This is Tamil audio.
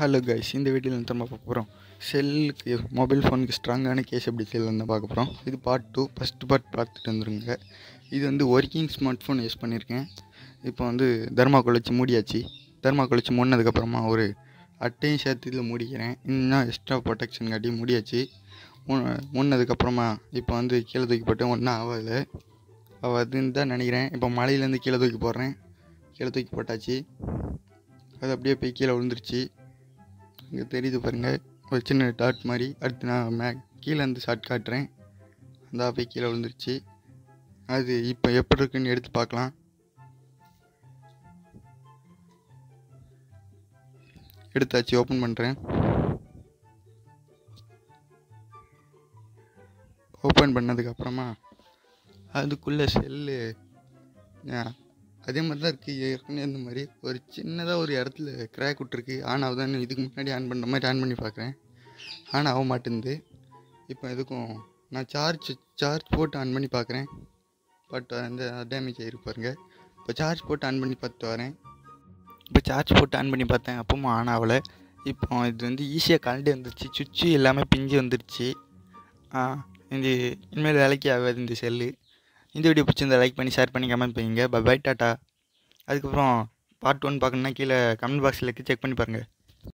ஹலோ கைஸ் இந்த வீடியோவில் வந்து நம்ம பார்க்க போகிறோம் செல்லுக்கு மொபைல் ஃபோனுக்கு ஸ்ட்ராங்கான கேஸ் எப்படி செல் வந்து பார்க்க போகிறோம் இது பார்ட் டூ ஃபஸ்ட் பார்ட் பார்த்துட்டு வந்துருங்க இது வந்து ஒர்க்கிங் ஸ்மார்ட் ஃபோன் யூஸ் பண்ணியிருக்கேன் இப்போ வந்து தர்மாக்கோல் வச்சு மூடியாச்சு தர்மாக்கோல் வச்சு மூடினதுக்கப்புறமா ஒரு அட்டையும் சேர்த்து இதில் மூடிக்கிறேன் இன்னும் எக்ஸ்ட்ரா ப்ரொடெக்ஷன் காட்டி மூடியாச்சு மூ- மூடினதுக்கப்புறமா இப்போ வந்து கீழே தூக்கி போட்டு ஒன்றும் ஆகலை ஆகாதுன்னு தான் நினைக்கிறேன் இப்போ மலையிலேருந்து கீழே தூக்கி போடுறேன் கீழே தூக்கி போட்டாச்சு அது அப்படியே போய் கீழே விழுந்துருச்சு இங்கே தெரியுது பாருங்கள் ஒரு சின்ன டாட் மாதிரி அடுத்து நான் மே கீழே இருந்து ஷார்ட் காட்டுறேன் அந்த போய் கீழே விழுந்துருச்சு அது இப்போ எப்படி இருக்குன்னு எடுத்து பார்க்கலாம் எடுத்தாச்சு ஓப்பன் பண்ணுறேன் ஓப்பன் பண்ணதுக்கப்புறமா அதுக்குள்ளே செல்லு அதே மாதிரி தான் இருக்குது ஏற்கனவே இந்த மாதிரி ஒரு சின்னதாக ஒரு இடத்துல கிராக் விட்ருக்கு ஆன் ஆகுதான்னு இதுக்கு முன்னாடி ஆன் பண்ணுற மாதிரி ஆன் பண்ணி பார்க்குறேன் ஆன் ஆக மாட்டேங்குது இப்போ எதுக்கும் நான் சார்ஜ் சார்ஜ் போட்டு ஆன் பண்ணி பார்க்குறேன் பட் அந்த டேமேஜ் ஆகிருக்கு பாருங்க இப்போ சார்ஜ் போட்டு ஆன் பண்ணி பார்த்து வரேன் இப்போ சார்ஜ் போட்டு ஆன் பண்ணி பார்த்தேன் அப்பவும் ஆன் ஆகலை இப்போ இது வந்து ஈஸியாக கழட்டி வந்துருச்சு சுவிட்சு எல்லாமே பிஞ்சு வந்துருச்சு ஆ, இந்த இனிமேல் வேலைக்கு ஆகாது இந்த செல்லு இந்த வீடியோ பிடிச்சிருந்தா லைக் பண்ணி ஷேர் பண்ணி கமெண்ட் பண்ணுங்க பை டாட்டா அதுக்கப்புறம் பார்ட் ஒன் பார்க்கணுன்னா கீழே கமெண்ட் பாக்ஸில் செக் பண்ணி பாருங்கள்